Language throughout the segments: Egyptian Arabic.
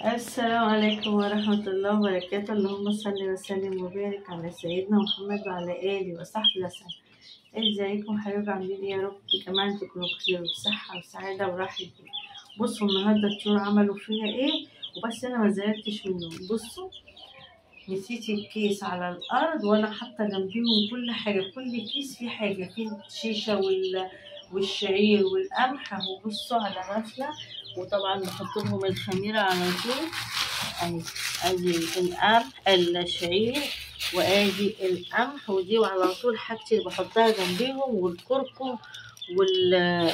السلام عليكم ورحمة الله وبركاته اللهم صل وسلم وبارك على سيدنا محمد وعلى آله وصحبه وسلم ازيكم حبايبي عاملين ايه يا رب كمان تكونوا بخير وبصحة وسعادة وراحة بال بصوا النهاردة الطيور عملوا فيا ايه وبس انا ما زعلتش منهم بصوا نسيت الكيس على الارض وانا حاطه جنبيهم كل حاجه كل كيس فيه حاجه فيه الشيشه وال والشعير والقمح اهو بصوا على غفله وطبعا بحط لهم الخميره على طول اهي ادي القمح الشعير وادي القمح ودي وعلى طول حاجتي اللي بحطها جنبيهم والكركم وال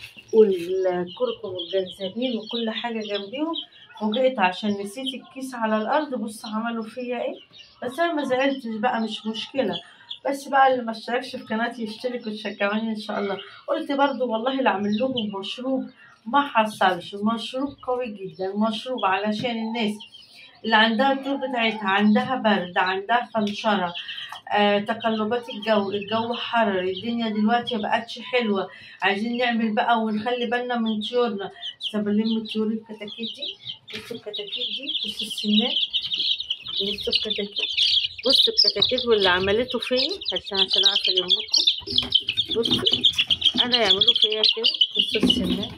والكركم والجنزبيل وكل حاجه جنبيهم فوجئت عشان نسيت الكيس على الارض بص عملوا فيا ايه بس انا ما زعلتش بقى مش مشكله بس بقى اللي ما اشتركش في قناتي يشترك وتشجعوني ان شاء الله قلت برضو والله اللي اعمل لهم مشروب ما حصلش مشروب قوي جدا مشروب علشان الناس اللي عندها الطول بتاعتها عندها برد عندها فنشرة آه، تقلبات الجو الجو حرر الدنيا دلوقتي مبقتش حلوة عايزين نعمل بقى ونخلي بالنا من طيورنا طب نلم الطيور الكتاكيت دي بصوا الكتاكيت دي بصوا السمان بصوا الكتاكيت بصوا الكتاكيت واللي عملته فيا عشان عشان اعرف المكم بصوا انا يعملوا فيا كده بصوا السمان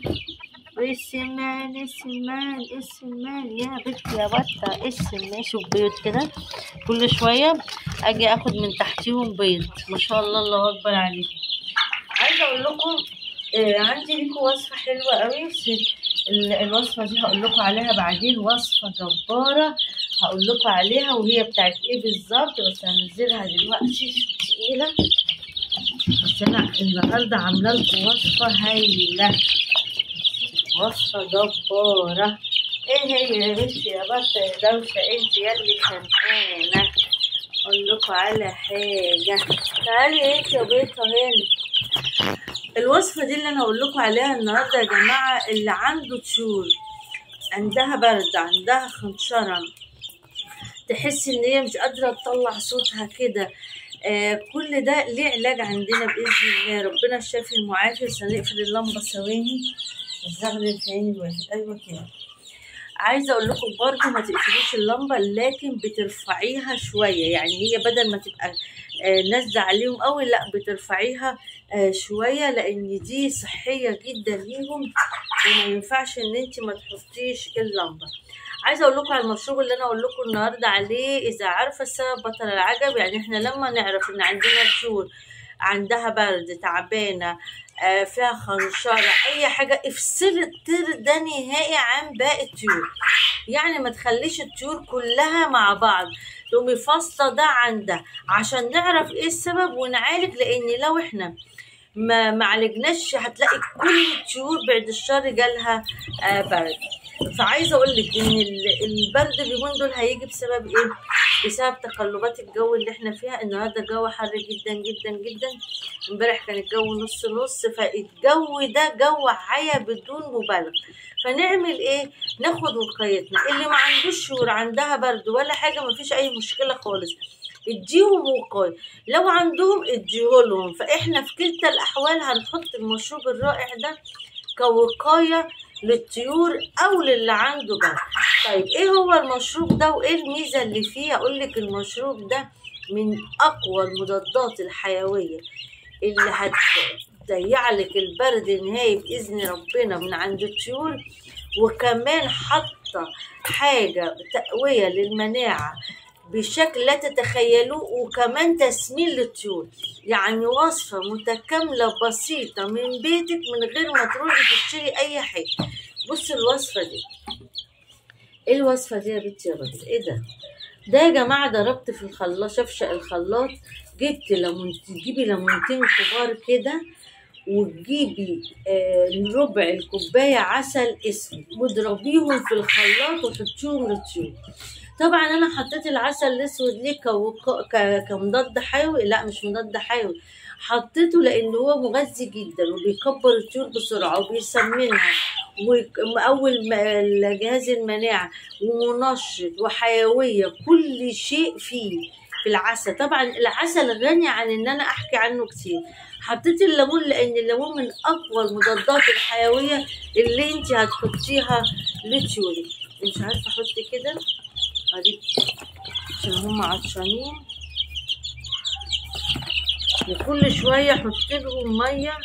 السمان السمان السمان يا بنتي يا بطة السمان شوف بيض كده كل شوية اجي اخد من تحتيهم بيض ما شاء الله الله اكبر عليهم عايزة اقول لكم آه عندي ليكم وصفة حلوة قوي بس ال- الوصفة دي هقول لكم عليها بعدين وصفة جبارة هقول لكم عليها وهي بتاعت ايه بالظبط بس هنزلها دلوقتي تقيلة بس انا النهاردة عاملة لكم وصفة هايلة وصفة جبارة ايه هي يا بنتي يا بطة يا دوشة انت ياللي خانقانة اقول لكم على حاجة تعالي انت يا بيضة هنا الوصفة دي اللي انا اقول لكم عليها النهاردة يا جماعة اللي عنده طيور عندها برد عندها خنشرة تحس ان هي مش قادرة تطلع صوتها كده آه كل ده ليه علاج عندنا بإذن الله ربنا الشافي المعافي بس هنقفل اللمبة ثواني الزغل في عين الواحد أيوة كده عايزة أقول لكم برضه ما تقفلوش اللمبة لكن بترفعيها شوية يعني هي بدل ما تبقى آه نازلة عليهم قوي لا بترفعيها آه شوية لأن دي صحية جدا ليهم وما ينفعش إن انت ما تحطيش اللمبة عايزه اقول لكم على المشروب اللي انا اقول لكم النهارده عليه اذا عارفه السبب بطل العجب يعني احنا لما نعرف ان عندنا طيور عندها برد تعبانه آه فيها خنشرة أي حاجة افصلي الطير ده نهائي عن باقي الطيور يعني ما تخليش الطيور كلها مع بعض تقومي فاصلة ده عن ده عشان نعرف ايه السبب ونعالج لأن لو احنا ما معالجناش هتلاقي كل الطيور بعد الشر جالها آه برد فعايزه اقول لك ان ال- البرد اليومين دول هيجي بسبب ايه بسبب تقلبات الجو اللي احنا فيها النهارده الجو حر جدا جدا جدا امبارح كان الجو نص نص فالجو ده جو عيا بدون مبالغه فنعمل ايه ناخد وقايتنا اللي ما عندوش شهور عندها برد ولا حاجه ما فيش اي مشكله خالص اديهم وقايه لو عندهم اديهولهم فاحنا في كلتا الاحوال هنحط المشروب الرائع ده كوقايه للطيور او للي عنده برد طيب ايه هو المشروب ده وايه الميزه اللي فيه اقول لك المشروب ده من اقوى المضادات الحيويه اللي هتضيع لك البرد النهائي باذن ربنا من عند الطيور وكمان حاطه حاجه تقويه للمناعه بشكل لا تتخيلوه وكمان تسمين للطيور يعني وصفة متكاملة بسيطة من بيتك من غير ما تروحي تشتري أي حاجة بص الوصفة دي ايه الوصفة دي يا بنتي يا راجل ايه ده ده يا جماعة ضربت في الخلاط شفشق الخلاط جبت ليمون تجيبي ليمونتين كبار كده وتجيبي آه ربع الكوباية عسل اسود واضربيهم في الخلاط وحطيهم للطيور طبعا انا حطيت العسل الاسود ليه كوقا- ك- كمضاد حيوي لا مش مضاد حيوي حطيته لان هو مغذي جدا وبيكبر الطيور بسرعه وبيسمنها ومقوي جهاز المناعه ومنشط وحيويه كل شيء فيه في العسل طبعا العسل غني عن ان انا احكي عنه كتير حطيت الليمون لان الليمون من اقوى المضادات الحيويه اللي انت هتحطيها لطيورك مش عارفه احط كده ادي عشان هم عطشانين وكل شويه احط لهم ميه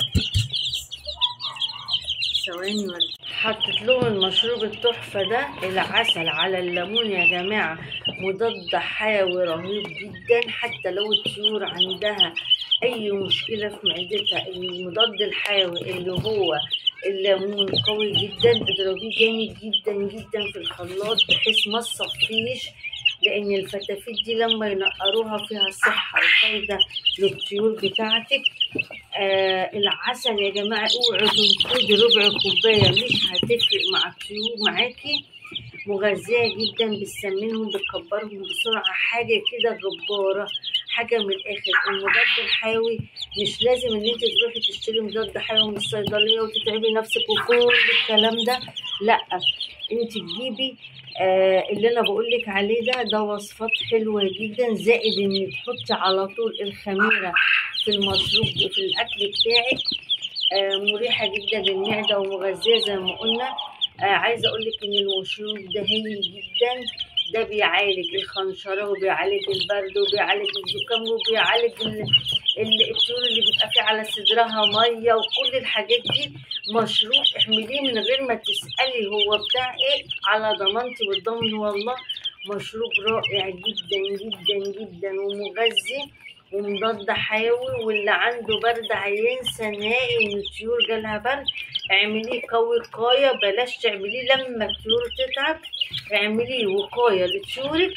ثواني ولا حطيت لهم المشروب التحفه ده العسل على الليمون يا جماعه مضاد حيوي رهيب جدا حتى لو الطيور عندها اي مشكله في معدتها المضاد الحيوي اللي هو الليمون قوي جدا اضربيه جامد جدا جدا في الخلاط بحيث ما تصفيش لان الفتافيت دي لما ينقروها فيها صحه وفايده للطيور بتاعتك آه العسل يا جماعه اوعوا تنفضي ربع كوبايه مش هتفرق مع الطيور معاكي مغذيه جدا بتسمنهم بتكبرهم بسرعه حاجه كده جباره حاجه من الاخر المضاد الحيوي مش لازم ان انت تروحي تشتري مضاد حيوي من الصيدليه وتتعبي نفسك وكل الكلام ده لا انت تجيبي آه اللي انا بقول لك عليه ده ده وصفات حلوه جدا زائد ان تحطي على طول الخميره في المشروب في الاكل بتاعك آه مريحه جدا للمعده ومغذيه زي ما قلنا آه عايزه اقول لك ان المشروب ده هايل جدا ده بيعالج الخنشرة وبيعالج البرد وبيعالج الزكام وبيعالج الطيور اللي بيبقى فيه على صدرها مية وكل الحاجات دي مشروب احمليه من غير ما تسألي هو بتاع ايه على ضمانتي والضمن والله مشروب رائع جدا جدا جدا ومغذي ومضاد حيوي واللي عنده برد هينسى نهائي ان الطيور جالها برد اعمليه قوي وقايه بلاش تعمليه لما الطيور تتعب اعمليه وقايه لطيورك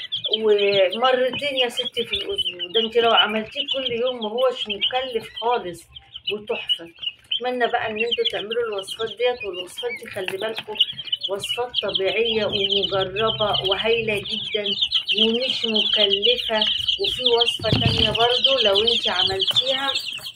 ومرتين يا ستي في الاسبوع ده انت لو عملتيه كل يوم ما هوش مكلف خالص وتحفه اتمنى بقى ان انتوا تعملوا الوصفات ديت والوصفات دي خلي بالكم وصفات طبيعيه ومجربه وهايله جدا ومش مكلفه وفي وصفه تانية برضو لو انت عملتيها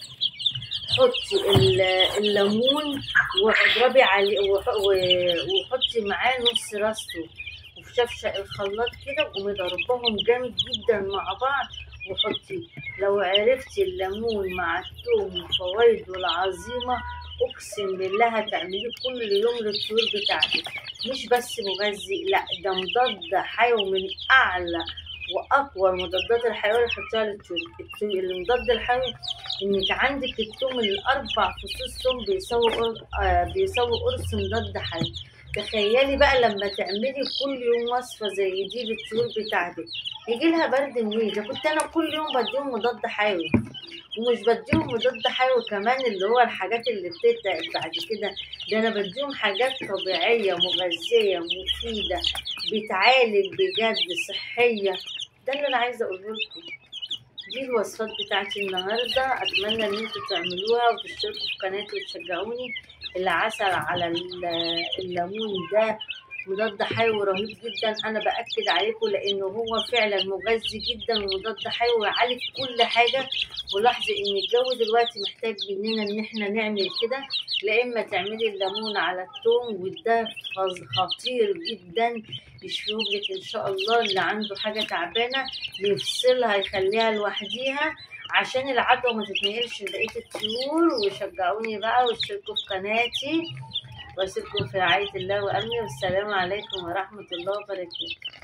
حطي الليمون واضربي عليه وحطي معاه نص راسته وفشفشق الخلاط كده وقومي ضربهم جامد جدا مع بعض وحطي لو عرفتي الليمون مع الثوم وفوائده العظيمه اقسم بالله هتعمليه كل يوم للطيور بتاعتك مش بس مغذي لا ده مضاد حيوي من اعلى واقوى المضادات الحيويه اللي حطيها للطيور المضاد الحيوي انك عندك الثوم الاربع فصوص ثوم بيساوي آه بيساوي قرص مضاد حيوي تخيلي بقى لما تعملي كل يوم وصفه زي دي للطيور بتاعتك يجي لها برد منين ده كنت انا كل يوم بديهم مضاد حيوي ومش بديهم مضاد حيوي كمان اللي هو الحاجات اللي بتتعب بعد كده ده انا بديهم حاجات طبيعيه مغذيه مفيده بتعالج بجد صحيه ده اللي انا عايزه اقوله لكم دي الوصفات بتاعتي النهارده اتمنى ان انتوا تعملوها وتشتركوا في قناتي وتشجعوني العسل على الليمون ده مضاد حيوي رهيب جدا انا باكد عليكم لانه هو فعلا مغذي جدا ومضاد حيوي يعالج كل حاجه ولاحظي ان الجو دلوقتي محتاج مننا ان احنا نعمل كده لا اما تعملي الليمون على الثوم وده خطير جدا يشفيه لك ان شاء الله اللي عنده حاجه تعبانه يفصلها يخليها لوحديها عشان العدوى ما تتنقلش لبقيه الطيور وشجعوني بقى واشتركوا في قناتي واسيبكم في رعايه الله وامنه والسلام عليكم ورحمه الله وبركاته